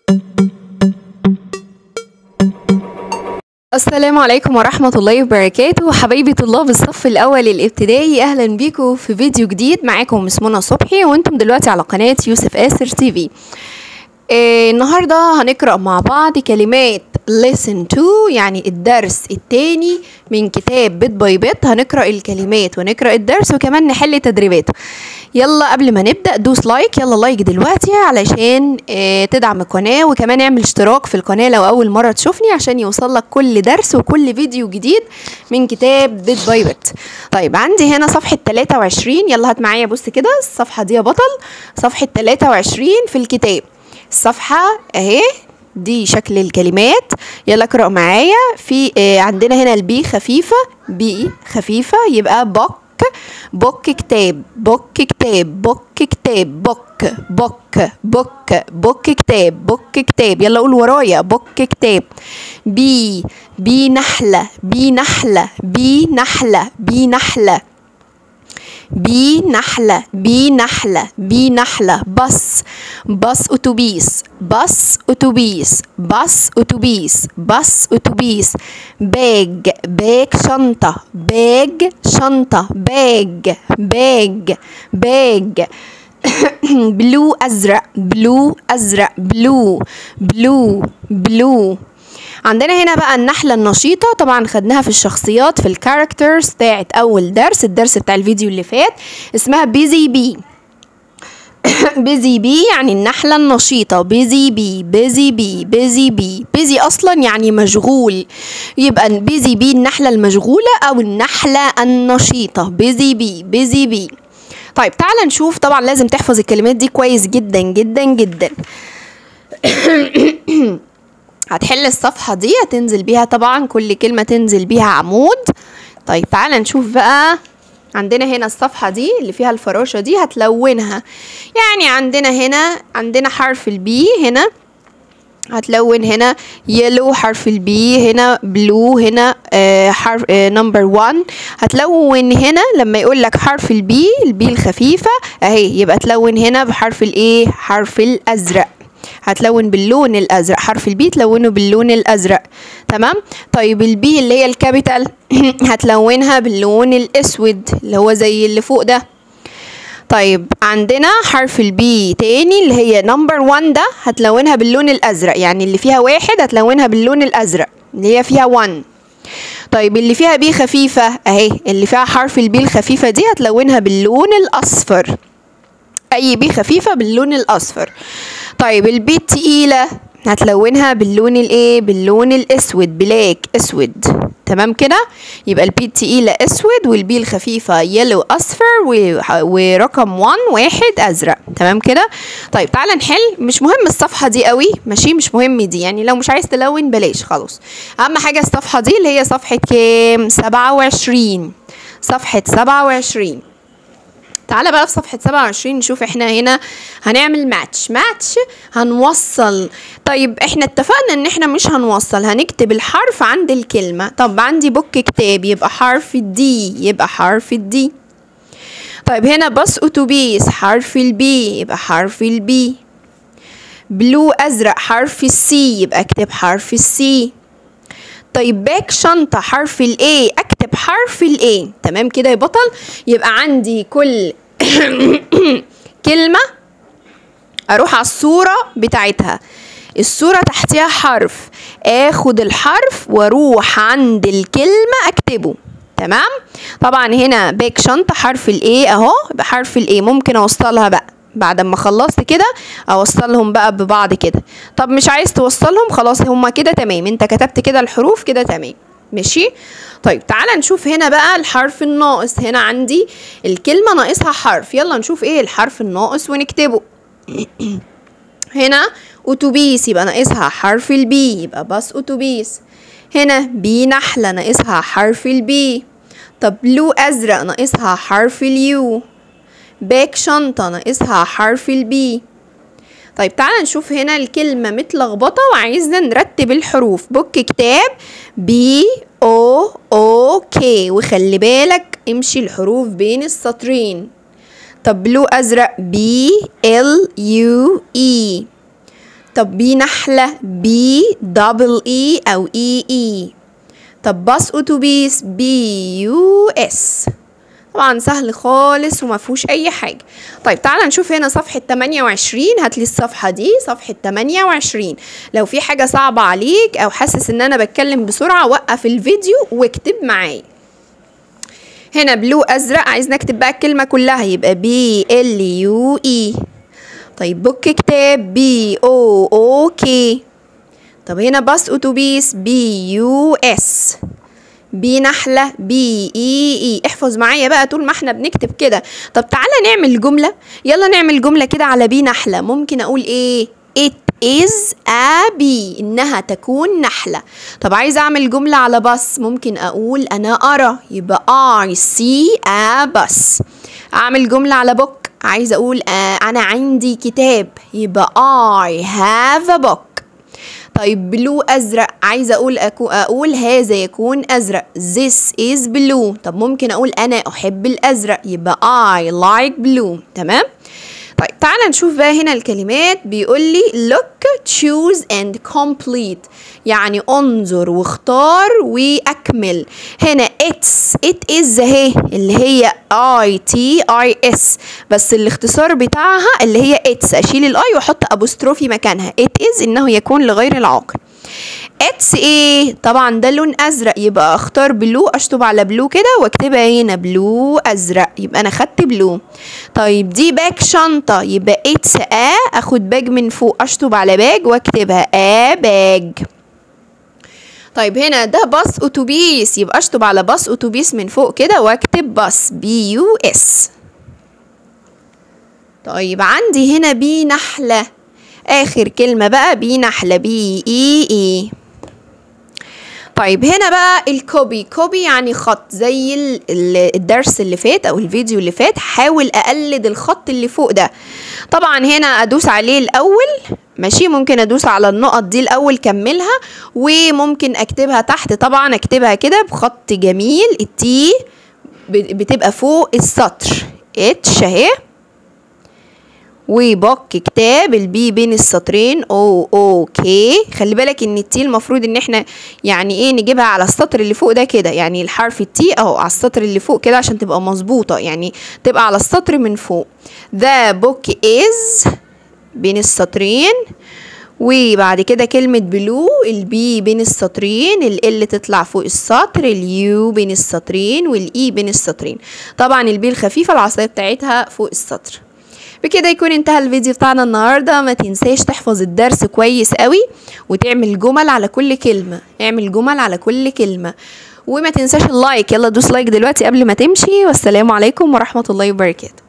السلام عليكم ورحمة الله وبركاته حبايبي طلاب الصف الأول الابتدائي أهلا بيكم في فيديو جديد معاكم مس منى صبحي وانتم دلوقتي على قناة يوسف آسر تي في آه النهاردة هنقرأ مع بعض كلمات listen to يعني الدرس التاني من كتاب بيت باي بيت هنقرأ الكلمات ونقرأ الدرس وكمان نحل تدريباته يلا قبل ما نبدأ دوس لايك يلا لايك دلوقتي علشان آه تدعم القناة وكمان اعمل اشتراك في القناة لو أول مرة تشوفني عشان يوصلك كل درس وكل فيديو جديد من كتاب بيت باي بيت طيب عندي هنا صفحة 23 يلا هات معايا بص كده الصفحة دي يا بطل صفحة 23 في الكتاب الصفحة اهي دي شكل الكلمات يلا اقرأ معايا في آه عندنا هنا البي خفيفة بي خفيفة يبقى بوك بوك كتاب بوك كتاب بوك كتاب بوك بوك بوك بوك كتاب بوك كتاب يلا قول ورايا بوك كتاب بي بي نحلة بي نحلة بي نحلة بي نحلة بي نحلة بي نحلة بي نحلة بص بص أتوبيس بص أتوبيس بص أتوبيس بص أتوبيس باج باج شنطة باج شنطة باج باج باج بلو أزرق بلو أزرق بلو بلو بلو عندنا هنا بقى النحلة النشيطة طبعا خدناها في الشخصيات في الكاركترز بتاعت أول درس الدرس بتاع الفيديو اللي فات اسمها بيزي بي بيزي بي يعني النحلة النشيطة بيزي بي بيزي بي بيزي بي بيزي أصلا يعني مشغول يبقى بيزي بي النحلة المشغولة أو النحلة النشيطة بيزي بي بيزي بي طيب تعالى نشوف طبعا لازم تحفظ الكلمات دي كويس جدا جدا جدا هتحل الصفحة دي هتنزل بيها طبعا كل كلمة تنزل بيها عمود طيب تعالى نشوف بقى عندنا هنا الصفحة دي اللي فيها الفراشة دي هتلونها يعني عندنا هنا عندنا حرف البي هنا هتلون هنا يلو حرف البي هنا بلو هنا آه حرف آه نمبر 1 هتلون هنا لما يقول لك حرف البي البي الخفيفة اهي يبقى تلون هنا بحرف الايه حرف الازرق هتلون باللون الازرق حرف البي تلونه باللون الازرق تمام طيب البي اللي هي الكابيتال هتلونها باللون الاسود اللي هو زي اللي فوق ده طيب عندنا حرف البي تاني اللي هي نمبر 1 ده هتلونها باللون الازرق يعني اللي فيها واحد هتلونها باللون الازرق اللي هي فيها 1 طيب اللي فيها بي خفيفة اهي اللي فيها حرف البي الخفيفة دي هتلونها باللون الاصفر اي بي خفيفة باللون الاصفر طيب البي التقيلة هتلونها باللون الايه باللون الاسود بلاك اسود تمام كده يبقى البي التقيلة اسود والبي الخفيفة يلو اصفر ورقم 1 واحد ازرق تمام كده طيب تعالى نحل مش مهم الصفحة دي قوي ماشي مش مهم دي يعني لو مش عايز تلون بلاش خلاص اهم حاجة الصفحة دي اللي هي صفحة كام 27 صفحة 27 تعالى بقى في صفحة 27 نشوف احنا هنا هنعمل ماتش ماتش هنوصل طيب احنا اتفقنا ان احنا مش هنوصل هنكتب الحرف عند الكلمة طب عندي بوك كتاب يبقى حرف الدي يبقى حرف الدي طيب هنا باص اتوبيس حرف البي يبقى حرف البي بلو ازرق حرف السي يبقى اكتب حرف السي طيب باك شنطة حرف الاي اكتب حرف الاي تمام كده يا بطل يبقى عندي كل كلمة اروح على الصورة بتاعتها الصورة تحتها حرف اخد الحرف واروح عند الكلمة اكتبه تمام طبعا هنا باك شنطة حرف الاي اهو بحرف الاي ممكن اوصلها بقى بعد ما خلصت كده اوصلهم بقى ببعض كده طب مش عايز توصلهم خلاص هما كده تمام انت كتبت كده الحروف كده تمام ماشي طيب تعالى نشوف هنا بقى الحرف الناقص هنا عندي الكلمة ناقصها حرف يلا نشوف ايه الحرف الناقص ونكتبه هنا اتوبيس يبقى ناقصها حرف البي يبقى باص اتوبيس هنا بي نحلة ناقصها حرف البي طب بلو ازرق ناقصها حرف اليو باك شنطة ناقصها حرف البي طيب تعالى نشوف هنا الكلمة متلخبطة وعايزنا نرتب الحروف بوك كتاب بي او او كي وخلي بالك امشي الحروف بين السطرين طب بلو ازرق بي ال يو اي طب بي نحلة بي دبل اي او اي اي طب باص اتوبيس بي يو اس طبعا سهل خالص وما فيهوش اي حاجه طيب تعالى نشوف هنا صفحه 28 هات لي الصفحه دي صفحه 28 لو في حاجه صعبه عليك او حاسس ان انا بتكلم بسرعه وقف الفيديو واكتب معايا هنا بلو ازرق عايز نكتب بقى الكلمه كلها يبقى بي ال يو اي طيب بوك كتاب بي او او كي طب هنا باص اتوبيس بي يو اس بي نحلة بي اي اي احفظ معايا بقى طول ما احنا بنكتب كده طب تعالى نعمل جملة يلا نعمل جملة كده على بي نحلة ممكن اقول ايه it is a bee انها تكون نحلة طب عايزة اعمل جملة على بس ممكن اقول انا ارى يبقى I see a bus اعمل جملة على book عايزة اقول آه انا عندي كتاب يبقى I have a book طيب بلو ازرق عايزه اقول أكو اقول هذا يكون ازرق this is blue طب ممكن اقول انا احب الازرق يبقى I like blue تمام طيب تعالى نشوف بقى هنا الكلمات بيقول لي look choose and complete يعني انظر واختار واكمل هنا it's it is اهي اللي هي I T I S بس الاختصار بتاعها اللي هي it's اشيل الاي واحط ابوستروفي مكانها it is انه يكون لغير العاقل اتس ايه طبعا ده لون ازرق يبقى اختار بلو اشطب على بلو كده واكتبها هنا بلو ازرق يبقى انا خدت بلو طيب دي باك شنطه يبقى اتس ا اخد باج من فوق اشطب على باج واكتبها ا باج طيب هنا ده باص اتوبيس يبقى اشطب على باص اتوبيس من فوق كده واكتب باص بي يو اس طيب عندي هنا بي نحله اخر كلمه بقى بي نحله بي اي اي طيب هنا بقى الكوبي كوبي يعني خط زي الدرس اللي فات او الفيديو اللي فات حاول اقلد الخط اللي فوق ده طبعا هنا ادوس عليه الاول ماشي ممكن ادوس على النقط دي الاول كملها وممكن اكتبها تحت طبعا اكتبها كده بخط جميل التي بتبقى فوق السطر اتش اهي وبوك كتاب البي بين السطرين او اوكي خلي بالك ان التي المفروض ان احنا يعني ايه نجيبها على السطر اللي فوق ده كده يعني الحرف التي اهو على السطر اللي فوق كده عشان تبقى مظبوطه يعني تبقى على السطر من فوق ذا بوك از بين السطرين وبعد كده كلمة بلو البي بين السطرين ال تطلع فوق السطر اليو بين السطرين والاي بين السطرين طبعا البي الخفيفة العصاية بتاعتها فوق السطر بكده يكون انتهى الفيديو بتاعنا النهارده ما تنساش تحفظ الدرس كويس قوي وتعمل جمل على كل كلمه اعمل جمل على كل كلمه وما تنساش اللايك يلا دوس لايك دلوقتي قبل ما تمشي والسلام عليكم ورحمه الله وبركاته